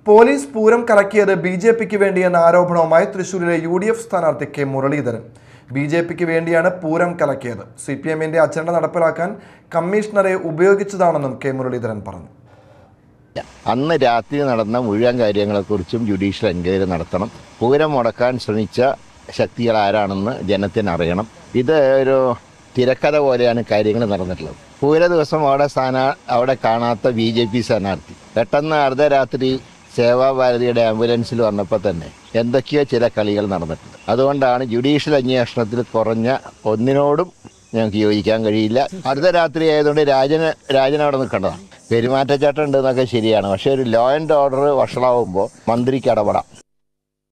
police Pooram കലക്കിയത് B J പിക്ക് വേണ്ടിയെന്ന ആരോപണവുമായി തൃശൂരിലെ യു ഡി എഫ് സ്ഥാനാർത്ഥി കെ മുരളീധരൻ ബി ജെ പിക്ക് വേണ്ടിയാണ് പൂരം കലക്കിയത് സി പി എമ്മിന്റെ അജണ്ട നടപ്പിലാക്കാൻ കമ്മീഷണറെ ഉപയോഗിച്ചതാണെന്നും കെ മുരളീധരൻ പറഞ്ഞു അന്ന് രാത്രി നടന്ന മുഴുവൻ കാര്യങ്ങളെക്കുറിച്ചും ജുഡീഷ്യൽ എൻക്വയറി നടത്തണം പൂരം മുടക്കാൻ ശ്രമിച്ച ശക്തികൾ ആരാണെന്ന് ജനത്തിന് അറിയണം ഇത് ഒരു തിരക്കഥ പോലെയാണ് കാര്യങ്ങൾ നടന്നിട്ടുള്ളത് പൂര ദിവസം അവിടെ സ്ഥാന അവിടെ കാണാത്ത ബി ജെ പി സ്ഥാനാർത്ഥി പെട്ടെന്ന് അർദ്ധരാത്രി സേവാഭാരതിയുടെ ആംബുലൻസിൽ വന്നപ്പോൾ തന്നെ എന്തൊക്കെയോ ചില കളികൾ നടന്നിട്ടുണ്ട് അതുകൊണ്ടാണ് ജുഡീഷ്യൽ അന്വേഷണത്തിൽ കുറഞ്ഞ ഒന്നിനോടും ഞങ്ങൾക്ക് യോജിക്കാൻ കഴിയില്ല അർദ്ധരാത്രി ആയതുകൊണ്ട് രാജന് രാജൻ അവിടെ നിൽക്കേണ്ടതാണ് പെരുമാറ്റച്ചട്ടം ഉണ്ട് എന്നൊക്കെ ശരിയാണ് പക്ഷേ ഒരു ലോ ആൻഡ് ഓർഡർ വഷളാവുമ്പോൾ മന്ത്രിക്ക് ഇടപെടാം